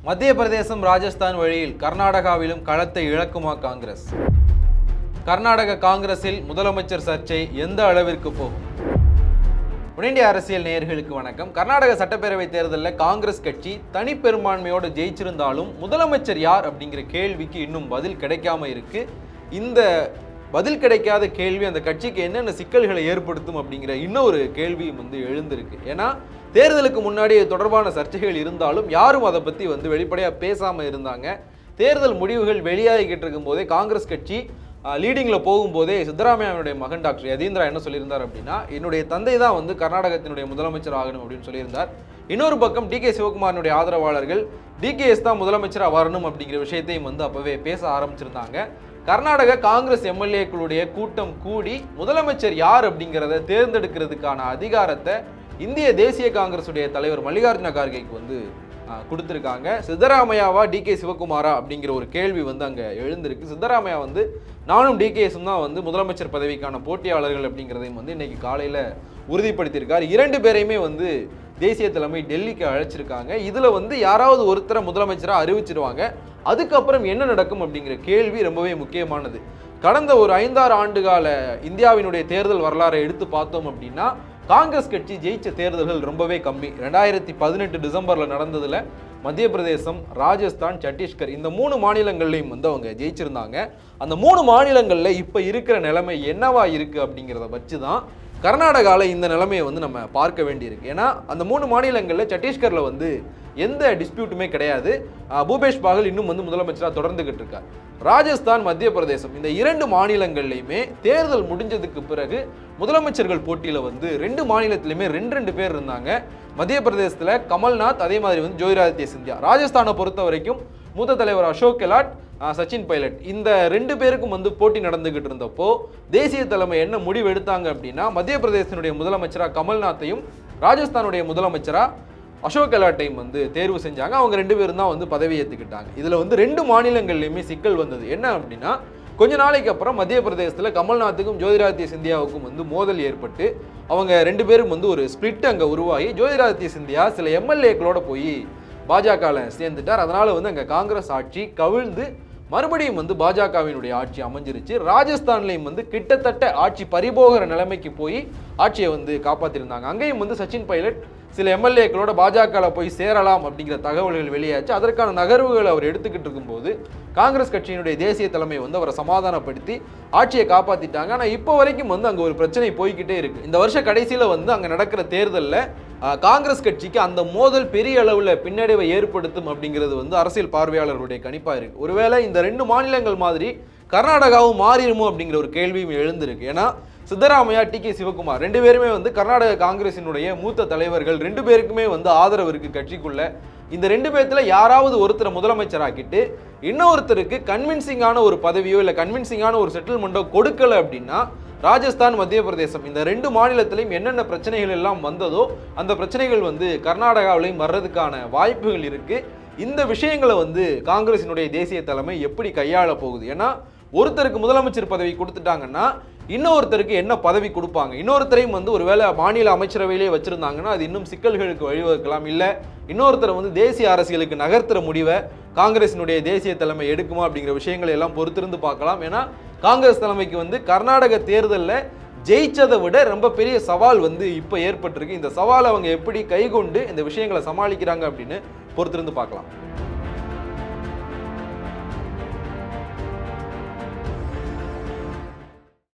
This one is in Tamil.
மத்திய பிரதேசம் ராஜஸ்தான் வழியில் கர்நாடகாவிலும் களத்தை இழக்குமா காங்கிரஸ் கர்நாடக காங்கிரஸில் முதலமைச்சர் சர்ச்சை எந்த அளவிற்கு போகும் உடனடிய அரசியல் நேயர்களுக்கு வணக்கம் கர்நாடக சட்டப்பேரவை தேர்தலில் காங்கிரஸ் கட்சி தனிப்பெரும்பான்மையோடு ஜெயிச்சிருந்தாலும் முதலமைச்சர் யார் அப்படிங்கிற கேள்விக்கு இன்னும் பதில் கிடைக்காம இருக்கு இந்த பதில் கிடைக்காத கேள்வி அந்த கட்சிக்கு என்னென்ன சிக்கல்களை ஏற்படுத்தும் அப்படிங்கிற இன்னொரு கேள்வியும் வந்து எழுந்திருக்கு ஏன்னா தேர்தலுக்கு முன்னாடி இது தொடர்பான சர்ச்சைகள் இருந்தாலும் யாரும் அதை பற்றி வந்து வெளிப்படையாக பேசாமல் இருந்தாங்க தேர்தல் முடிவுகள் வெளியாகிக்கிட்டு இருக்கும் போதே காங்கிரஸ் கட்சி லீடிங்கில் போகும்போதே சித்தராமையாவுடைய மகன் டாக்டர் யதீந்திரா என்ன சொல்லியிருந்தார் அப்படின்னா என்னுடைய தந்தை தான் வந்து கர்நாடகத்தினுடைய முதலமைச்சர் ஆகணும் அப்படின்னு சொல்லியிருந்தார் இன்னொரு பக்கம் டி கே சிவகுமாரனுடைய ஆதரவாளர்கள் டிகேஎஸ் தான் முதலமைச்சராக வரணும் அப்படிங்கிற விஷயத்தையும் வந்து அப்போவே பேச ஆரம்பிச்சிருந்தாங்க கர்நாடக காங்கிரஸ் எம்எல்ஏக்களுடைய கூட்டம் கூடி முதலமைச்சர் யார் அப்படிங்கிறத தேர்ந்தெடுக்கிறதுக்கான அதிகாரத்தை இந்திய தேசிய காங்கிரசுடைய தலைவர் மல்லிகார்ஜுன கார்கேக்கு வந்து ஆஹ், கொடுத்திருக்காங்க சித்தராமையாவா டி கே சிவகுமாரா அப்படிங்கிற ஒரு கேள்வி வந்து அங்கே எழுந்திருக்கு சித்தராமையா வந்து நானும் டிகேஎஸும் தான் வந்து முதலமைச்சர் பதவிக்கான போட்டியாளர்கள் அப்படிங்கிறதையும் வந்து இன்னைக்கு காலையில் உறுதிப்படுத்தியிருக்கார் இரண்டு பேரையுமே வந்து தேசிய தலைமை டெல்லிக்கு அழைச்சிருக்காங்க இதில் வந்து யாராவது ஒருத்தரை முதலமைச்சராக அறிவிச்சிருவாங்க அதுக்கப்புறம் என்ன நடக்கும் அப்படிங்கிற கேள்வி ரொம்பவே முக்கியமானது கடந்த ஒரு ஐந்தாறு ஆண்டுகால இந்தியாவினுடைய தேர்தல் வரலாறை எடுத்து பார்த்தோம் அப்படின்னா காங்கிரஸ் கட்சி ஜெயிச்ச தேர்தல்கள் ரொம்பவே கம்மி ரெண்டாயிரத்தி பதினெட்டு டிசம்பரில் நடந்ததில் மத்திய பிரதேசம் ராஜஸ்தான் சத்தீஸ்கர் இந்த மூணு மாநிலங்கள்லையும் வந்து அவங்க ஜெயிச்சிருந்தாங்க அந்த மூணு மாநிலங்களில் இப்போ இருக்கிற நிலைமை என்னவா இருக்கு அப்படிங்கிறத வச்சு தான் கர்நாடகாவில் இந்த நிலைமையை வந்து நம்ம பார்க்க வேண்டியிருக்கு ஏன்னா அந்த மூணு மாநிலங்களில் சத்தீஸ்கரில் வந்து எந்த டிஸ்பியூட்டுமே கிடையாது அஹ் பூபேஷ் பாகல் இன்னும் வந்து முதலமைச்சராக தொடர்ந்துகிட்டு இருக்கார் ராஜஸ்தான் மத்திய பிரதேசம் இந்த இரண்டு மாநிலங்கள்லையுமே தேர்தல் முடிஞ்சதுக்கு பிறகு முதலமைச்சர்கள் போட்டியில் வந்து ரெண்டு மாநிலத்திலையுமே ரெண்டு ரெண்டு பேர் இருந்தாங்க மத்திய பிரதேசத்தில் கமல்நாத் அதே மாதிரி வந்து ஜோதிராதித்ய சிந்தியா ராஜஸ்தானை பொறுத்த வரைக்கும் மூத்த தலைவர் அசோக் கெலாட் ஆஹ் சச்சின் பைலட் இந்த ரெண்டு பேருக்கும் வந்து போட்டி நடந்துகிட்டு இருந்தப்போ தேசிய தலைமை என்ன முடிவு எடுத்தாங்க அப்படின்னா மத்திய பிரதேசத்தினுடைய முதலமைச்சரா கமல்நாத்தையும் ராஜஸ்தானுடைய முதலமைச்சரா அசோக் கெலாட்டையும் வந்து தேர்வு செஞ்சாங்க அவங்க ரெண்டு பேரும் தான் வந்து பதவி ஏற்றுக்கிட்டாங்க இதில் வந்து ரெண்டு மாநிலங்கள்லையுமே சிக்கல் வந்தது என்ன அப்படின்னா கொஞ்ச நாளைக்கு அப்புறம் மத்திய பிரதேசத்தில் கமல்நாத்துக்கும் ஜோதிராதித்ய சிந்தியாவுக்கும் வந்து மோதல் ஏற்பட்டு அவங்க ரெண்டு பேரும் வந்து ஒரு ஸ்பிளிட் அங்கே உருவாகி ஜோதிராதித்ய சிந்தியா சில எம்எல்ஏக்களோட போய் பாஜகவில் சேர்ந்துட்டார் அதனால வந்து அங்கே காங்கிரஸ் ஆட்சி கவிழ்ந்து மறுபடியும் வந்து பாஜகவினுடைய ஆட்சி அமைஞ்சிருச்சு ராஜஸ்தான்லையும் வந்து கிட்டத்தட்ட ஆட்சி பறிபோகிற நிலைமைக்கு போய் ஆட்சியை வந்து காப்பாற்றிருந்தாங்க அங்கேயும் வந்து சச்சின் பைலட் சில எம்எல்ஏக்களோட பாஜகவில் போய் சேரலாம் அப்படிங்கிற தகவல்கள் வெளியாச்சு அதற்கான நகர்வுகள் அவர் எடுத்துக்கிட்டு இருக்கும்போது காங்கிரஸ் கட்சியினுடைய தேசிய தலைமை வந்து அவரை சமாதானப்படுத்தி ஆட்சியை காப்பாத்திட்டாங்க ஆனால் இப்போ வரைக்கும் வந்து அங்கே ஒரு பிரச்சனை போய்கிட்டே இருக்கு இந்த வருஷ கடைசியில் வந்து அங்கே நடக்கிற தேர்தலில் ஆஹ், காங்கிரஸ் கட்சிக்கு அந்த மோதல் பெரிய அளவில் பின்னடைவை ஏற்படுத்தும் அப்படிங்கிறது வந்து அரசியல் பார்வையாளர்களுடைய கணிப்பாக இருக்கு ஒருவேளை இந்த ரெண்டு மாநிலங்கள் மாதிரி கர்நாடகாவும் மாறிடுமோ அப்படிங்கிற ஒரு கேள்வியும் எழுந்திருக்கு ஏன்னா சித்தராமையா டி கே சிவகுமார் ரெண்டு பேருமே வந்து கர்நாடக காங்கிரசினுடைய மூத்த தலைவர்கள் ரெண்டு பேருக்குமே வந்து ஆதரவு இருக்கு கட்சிக்குள்ள இந்த ரெண்டு பேர்த்துல யாராவது ஒருத்தரை முதலமைச்சராக்கிட்டு இன்னொருத்தருக்கு கன்வின்சிங்கான ஒரு பதவியோ இல்லை கன்வின்சிங்கான ஒரு செட்டில்மெண்ட்டோ கொடுக்கல அப்படின்னா ராஜஸ்தான் மத்திய பிரதேசம் இந்த ரெண்டு மாநிலத்திலையும் என்னென்ன பிரச்சனைகள் எல்லாம் வந்ததோ அந்த பிரச்சனைகள் வந்து கர்நாடகாவிலையும் வர்றதுக்கான வாய்ப்புகள் இருக்கு இந்த விஷயங்களை வந்து காங்கிரசினுடைய தேசிய தலைமை எப்படி கையாள போகுது ஏன்னா ஒருத்தருக்கு முதலமைச்சர் பதவி கொடுத்துட்டாங்கன்னா இன்னொருத்தருக்கு என்ன பதவி கொடுப்பாங்க இன்னொருத்தரையும் வந்து ஒருவேளை மாநில அமைச்சரவையிலே வச்சிருந்தாங்கன்னா அது இன்னும் சிக்கல்களுக்கு வழிவகுக்கலாம் இல்லை இன்னொருத்தரை வந்து தேசிய அரசியலுக்கு நகர்த்துற முடிவை காங்கிரசினுடைய தேசிய தலைமை எடுக்குமா அப்படிங்கிற விஷயங்களை எல்லாம் பொறுத்திருந்து பார்க்கலாம் ஏன்னா காங்கிரஸ் தலைமைக்கு வந்து கர்நாடக தேர்தலில் ஜெயிச்சதை விட ரொம்ப பெரிய சவால் வந்து இப்போ ஏற்பட்டிருக்கு இந்த சவாலை அவங்க எப்படி கைகொண்டு இந்த விஷயங்களை சமாளிக்கிறாங்க அப்படின்னு பொறுத்திருந்து பார்க்கலாம்